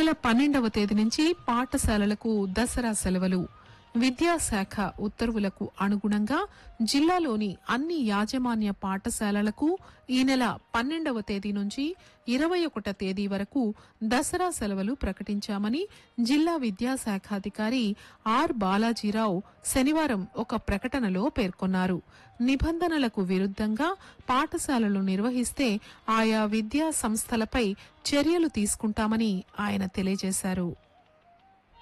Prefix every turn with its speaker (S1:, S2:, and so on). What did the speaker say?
S1: నెల పన్నెండవ తేదీ నుంచి పాఠశాలలకు దసరా సెలవులు విద్యాశాఖ ఉత్తర్వులకు అనుగుణంగా జిల్లాలోని అన్ని యాజమాన్య పాఠశాలలకు ఈ నెల పన్నెండవ తేదీ నుంచి ఇరవై ఒకట తేదీ వరకు దసరా సెలవులు ప్రకటించామని జిల్లా విద్యాశాఖాధికారి ఆర్ బాలాజీరావు శనివారం ఒక ప్రకటనలో పేర్కొన్నారు నిబంధనలకు విరుద్ధంగా పాఠశాలలు నిర్వహిస్తే ఆయా విద్యా సంస్థలపై చర్యలు తీసుకుంటామని ఆయన తెలియజేశారు